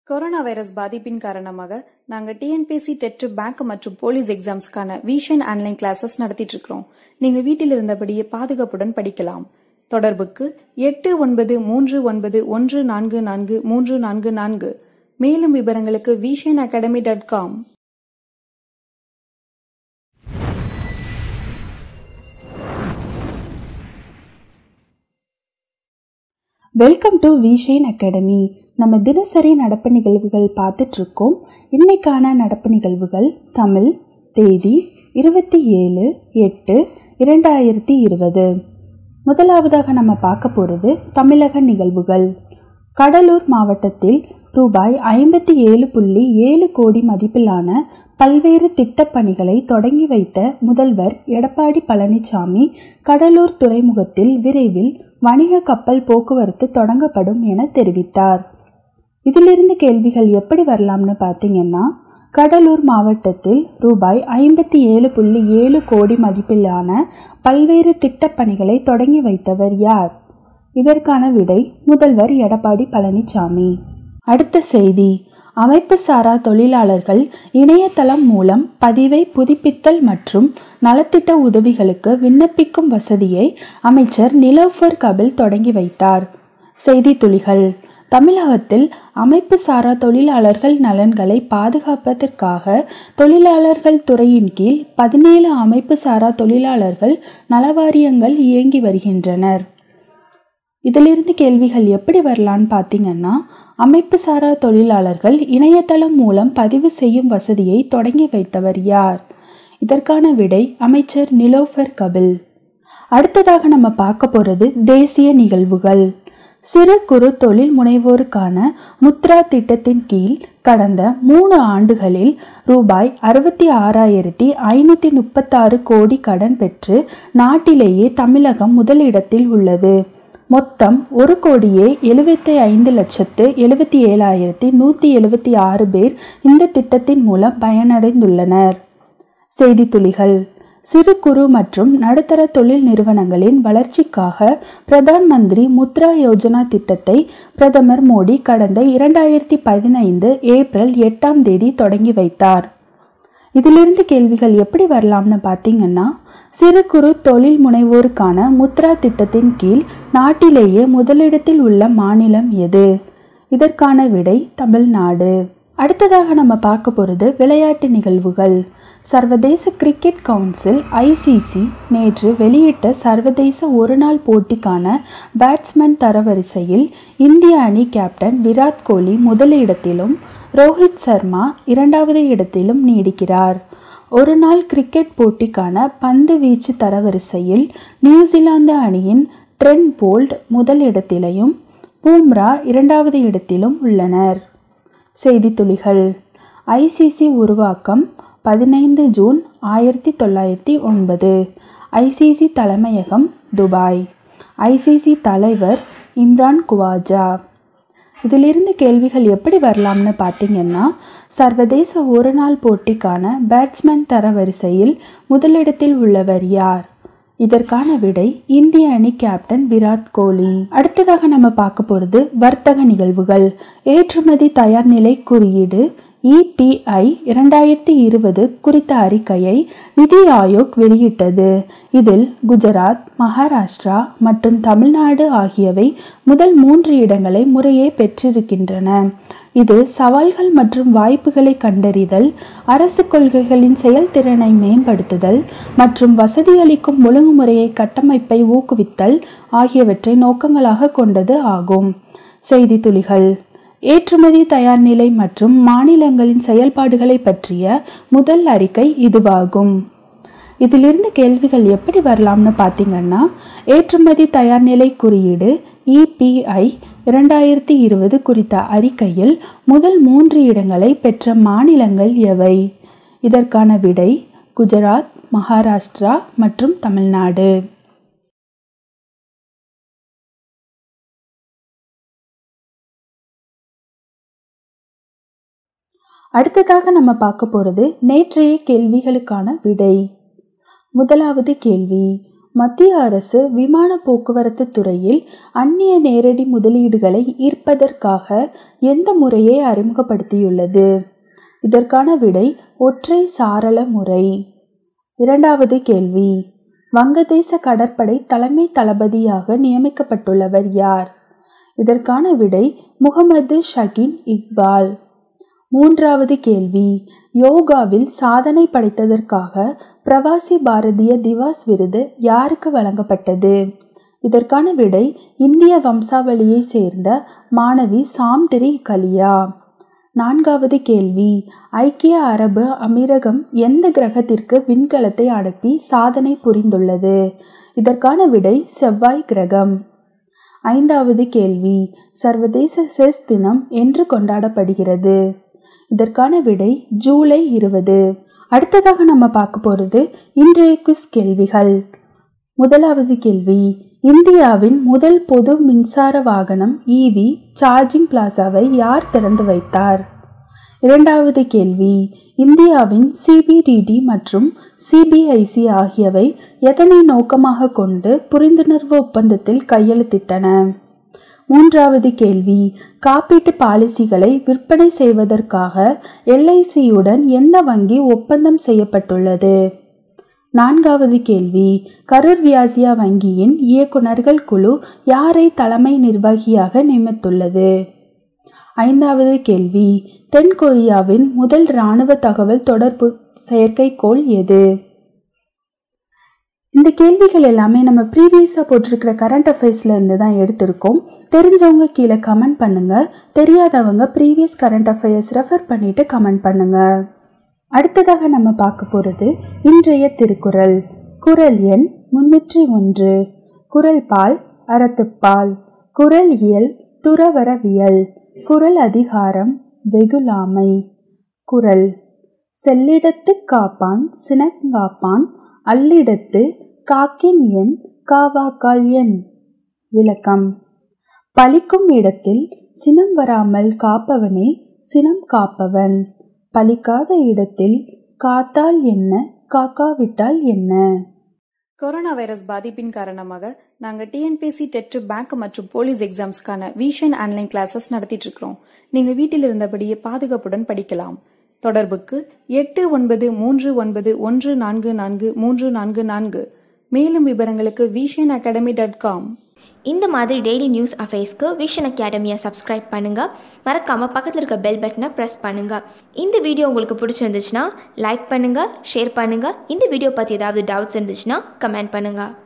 corona virus பாதிப்பின் காரணமாக நாங்க டிஎன்பிஎஸ்சி டெட் பேங்க் மற்றும் போலீஸ் எக்ஸாம்ஸ்க்கான விஷன் ஆன்லைன் கிளாஸஸ் நடத்திட்டு இருக்கிறோம் நீங்க வீட்டில் இருந்தபடியே பாதுகாப்புடன் படிக்கலாம் தொடர்புக்கு எட்டு ஒன்பது மூன்று ஒன்பது ஒன்று நான்கு நான்கு மூன்று நான்கு நான்கு மேலும் விவரங்களுக்கு Vision Academy dot com welcome to Vision Academy நம்ம தினசரி நடப்பு நிகழ்வுகள் பார்த்துட்டு இருக்கோம் இன்னைக்கான நடப்பு நிகழ்வுகள் தமிழ் தேதி இருபத்தி ஏழு எட்டு இரண்டாயிரத்தி இருபது முதலாவதாக நம்ம பார்க்க போகிறது தமிழக நிகழ்வுகள் கடலூர் மாவட்டத்தில் ரூபாய் ஐம்பத்தி ஏழு புள்ளி ஏழு கோடி மதிப்பிலான பல்வேறு திட்டப் பணிகளை தொடங்கி வைத்த முதல்வர் எடப்பாடி பழனிசாமி கடலூர் துறைமுகத்தில் விரைவில் வணிக கப்பல் போக்குவரத்து தொடங்கப்படும் என தெரிவித்தார் இதிலிருந்து கேள்விகள் எப்படி வரலாம்னு பார்த்தீங்கன்னா கடலூர் மாவட்டத்தில் ரூபாய் ஐம்பத்தி ஏழு புள்ளி ஏழு கோடி மதிப்பிலான பல்வேறு திட்டப் பணிகளை தொடங்கி வைத்தவர் யார் இதற்கான விடை முதல்வர் எடப்பாடி பழனிசாமி அடுத்த செய்தி அமைப்பு சாரா தொழிலாளர்கள் இணையதளம் மூலம் பதிவை புதுப்பித்தல் மற்றும் நலத்திட்ட உதவிகளுக்கு விண்ணப்பிக்கும் வசதியை அமைச்சர் நிலோஃபர் கபில் தொடங்கி வைத்தார் செய்தி துளிகள் தமிழகத்தில் அமைப்பு சாரா தொழிலாளர்கள் நலன்களை பாதுகாப்பதற்காக தொழிலாளர்கள் துறையின் கீழ் பதினேழு அமைப்பு சாரா தொழிலாளர்கள் நலவாரியங்கள் இயங்கி வருகின்றனர் இதிலிருந்து கேள்விகள் எப்படி வரலான்னு பார்த்தீங்கன்னா அமைப்பு சாரா தொழிலாளர்கள் இணையதளம் மூலம் பதிவு செய்யும் வசதியை தொடங்கி வைத்தவர் யார் இதற்கான விடை அமைச்சர் நிலோஃபர் கபில் அடுத்ததாக நம்ம பார்க்க போகிறது தேசிய நிகழ்வுகள் சிறு குறு தொழில் முனைவோருக்கான முத்ரா திட்டத்தின் கீழ் கடந்த மூணு ஆண்டுகளில் ரூபாய் அறுபத்தி ஆறாயிரத்தி ஐநூற்றி முப்பத்தாறு கோடி கடன் பெற்று நாட்டிலேயே தமிழகம் முதலிடத்தில் உள்ளது மொத்தம் ஒரு கோடியே எழுபத்தி ஐந்து லட்சத்து எழுபத்தி ஏழாயிரத்தி நூற்றி எழுபத்தி ஆறு பேர் இந்த திட்டத்தின் மூலம் பயனடைந்துள்ளனர் செய்தி துளிகள் சிறு குறு மற்றும் நடுத்தர தொழில் நிறுவனங்களின் வளர்ச்சிக்காக பிரதான் மந்திரி முத்ரா யோஜனா திட்டத்தை பிரதமர் மோடி கடந்த இரண்டாயிரத்தி பதினைந்து ஏப்ரல் எட்டாம் தேதி தொடங்கி வைத்தார் இதிலிருந்து கேள்விகள் எப்படி வரலாம்னு பார்த்தீங்கன்னா சிறு குறு தொழில் முனைவோருக்கான முத்ரா திட்டத்தின் கீழ் நாட்டிலேயே முதலிடத்தில் உள்ள மாநிலம் எது இதற்கான விடை தமிழ்நாடு அடுத்ததாக நம்ம பார்க்க போகிறது விளையாட்டு நிகழ்வுகள் சர்வதேச கிரிக்கெட் கவுன்சில் ஐசிசி நேற்று வெளியிட்ட சர்வதேச ஒருநாள் போட்டிக்கான பேட்ஸ்மேன் தரவரிசையில் இந்திய அணி கேப்டன் விராட் கோலி முதலிடத்திலும் ரோஹித் சர்மா இரண்டாவது இடத்திலும் நீடிக்கிறார் ஒரு நாள் கிரிக்கெட் போட்டிக்கான பந்து வீச்சு தரவரிசையில் நியூசிலாந்து அணியின் ட்ரென் போல்ட் முதல் இடத்திலையும் பூம்ரா இரண்டாவது இடத்திலும் உள்ளனர் செய்தி துளிகள் ஐசிசி உருவாக்கம் பதினைந்து ஜூன் ஆயிரத்தி தொள்ளாயிரத்தி ஒன்பது ஐசிசி தலைமையகம் துபாய் ஐசிசி தலைவர் இம்ரான் குவாஜா இதிலிருந்து கேள்விகள் எப்படி வரலாம்னு பார்த்தீங்கன்னா சர்வதேச ஒரு நாள் போட்டிக்கான பேட்ஸ்மேன் தரவரிசையில் முதலிடத்தில் உள்ளவர் யார் இதற்கான விடை இந்திய அணி கேப்டன் விராட் கோலி அடுத்ததாக நம்ம பார்க்க போகிறது வர்த்தக நிகழ்வுகள் ஏற்றுமதி தயார் நிலை குறியீடு இபிஐ இரண்டாயிரத்தி இருபது குறித்த அறிக்கையை நிதி ஆயோக் வெளியிட்டது இதில் குஜராத் மகாராஷ்டிரா மற்றும் தமிழ்நாடு ஆகியவை முதல் மூன்று இடங்களை முறையே பெற்றிருக்கின்றன இது சவால்கள் மற்றும் வாய்ப்புகளை கண்டறிதல் அரசு கொள்கைகளின் செயல்திறனை மேம்படுத்துதல் மற்றும் வசதியளிக்கும் ஒழுங்குமுறையை கட்டமைப்பை ஊக்குவித்தல் ஆகியவற்றை நோக்கங்களாக கொண்டது ஆகும் செய்தி துளிகள் ஏற்றுமதி தயார் நிலை மற்றும் மாநிலங்களின் செயல்பாடுகளை பற்றிய முதல் அறிக்கை இதுவாகும் இதிலிருந்து கேள்விகள் எப்படி வரலாம்னு பார்த்தீங்கன்னா ஏற்றுமதி தயார் நிலை குறியீடு இபிஐ இரண்டாயிரத்தி இருபது குறித்த அறிக்கையில் முதல் மூன்று இடங்களை பெற்ற மாநிலங்கள் எவை இதற்கான விடை குஜராத் மகாராஷ்டிரா மற்றும் தமிழ்நாடு அடுத்ததாக நம்ம பார்க்க போகிறது நேற்றைய கேள்விகளுக்கான விடை முதலாவது கேள்வி மத்திய அரசு விமான போக்குவரத்து துறையில் அந்நிய நேரடி முதலீடுகளை ஈர்ப்பதற்காக எந்த முறையை அறிமுகப்படுத்தியுள்ளது இதற்கான விடை ஒற்றை சாரள முறை இரண்டாவது கேள்வி வங்கதேச கடற்படை தலைமை தளபதியாக நியமிக்கப்பட்டுள்ளவர் யார் இதற்கான விடை முகமது ஷகின் இக்பால் மூன்றாவது கேள்வி யோகாவில் சாதனை படைத்ததற்காக பிரவாசி பாரதிய திவாஸ் விருது யாருக்கு வழங்கப்பட்டது இதற்கான விடை இந்திய வம்சாவளியை சேர்ந்த மாணவி சாம்திரி கலியா நான்காவது கேள்வி ஐக்கிய அரபு அமீரகம் எந்த கிரகத்திற்கு விண்கலத்தை அனுப்பி சாதனை புரிந்துள்ளது இதற்கான விடை செவ்வாய் கிரகம் ஐந்தாவது கேள்வி சர்வதேச செஸ் தினம் என்று கொண்டாடப்படுகிறது இதற்கான விடை ஜூலை இருபது அடுத்ததாக நம்ம பார்க்க போகிறது இன்றைய குஸ் கேள்விகள் முதலாவது கேள்வி இந்தியாவின் முதல் பொது மின்சார வாகனம் ஈவி சார்ஜிங் பிளாசாவை யார் திறந்து வைத்தார் இரண்டாவது கேள்வி இந்தியாவின் சிபிடிடி மற்றும் சிபிஐசி ஆகியவை எதனை நோக்கமாக கொண்டு புரிந்துணர்வு ஒப்பந்தத்தில் கையெழுத்திட்டன மூன்றாவது கேள்வி காப்பீட்டு பாலிசிகளை விற்பனை செய்வதற்காக எல்ஐசியுடன் எந்த வங்கி ஒப்பந்தம் செய்யப்பட்டுள்ளது நான்காவது கேள்வி கரூர் வியாசியா வங்கியின் இயக்குநர்கள் குழு யாரை தலைமை நிர்வாகியாக நியமித்துள்ளது ஐந்தாவது கேள்வி தென் கொரியாவின் முதல் இராணுவ தகவல் தொடர்பு செயற்கைக்கோள் எது இந்த கேள்விகள் எல்லாமே நம்ம ப்ரீவியஸாக போட்டிருக்கிற கரண்ட் அஃபேர்ஸ்ல இருந்து தான் எடுத்திருக்கோம் தெரிஞ்சவங்க கீழே கமெண்ட் பண்ணுங்க தெரியாதவங்க ப்ரீவியஸ் கரண்ட் அஃபேர்ஸ் ரெஃபர் பண்ணிட்டு கமெண்ட் பண்ணுங்க அடுத்ததாக நம்ம பார்க்க போகிறது இன்றைய திருக்குறள் குரல் எண் முன்னூற்றி ஒன்று குரல் பால் அறத்துப்பால் குரல் இயல் துறவரவியல் குரல் அதிகாரம் வெகுளாமை குரல் செல்லிடத்து காப்பான் சினங்காப்பான் அல்லிடத்து காக்கின் எண் காவாக்கால் எண் விளக்கம் பலிக்கும் இடத்தில் சினம் வராமல் காப்பவனே சினம் காப்பவன் பலிக்காத இடத்தில் காத்தால் என்ன காக்காவிட்டால் என்ன கொரோனா வைரஸ் பாதிப்பின் காரணமாக நாங்கள் டிஎன்பிஎஸ்சி டெட் பேங்க் மற்றும் போலீஸ் எக்ஸாம்ஸ்க்கான விஷன் ஆன்லைன் கிளாஸஸ் நடத்திட்டு இருக்கிறோம் நீங்க வீட்டில் இருந்தபடியே பாதுகாப்புடன் படிக்கலாம் தொடர்புக்கு எட்டு ஒன்பது மூன்று ஒன்பது ஒன்று நான்கு நான்கு மூன்று நான்கு நான்கு மேலும் விவரங்களுக்கு விஷன் அகாடமி டாட் காம் இந்த மாதிரி டெய்லி நியூஸ் அஃபேர்ஸ்க்கு விஷன் அகாடமியை சப்ஸ்கிரைப் பண்ணுங்கள் மறக்காமல் பக்கத்தில் இருக்க பெல் பட்டனை ப்ரெஸ் பண்ணுங்கள் இந்த வீடியோ உங்களுக்கு பிடிச்சிருந்துச்சுன்னா லைக் பண்ணுங்கள் ஷேர் பண்ணுங்கள் இந்த வீடியோ பற்றி ஏதாவது டவுட்ஸ் இருந்துச்சுன்னா கமெண்ட் பண்ணுங்கள்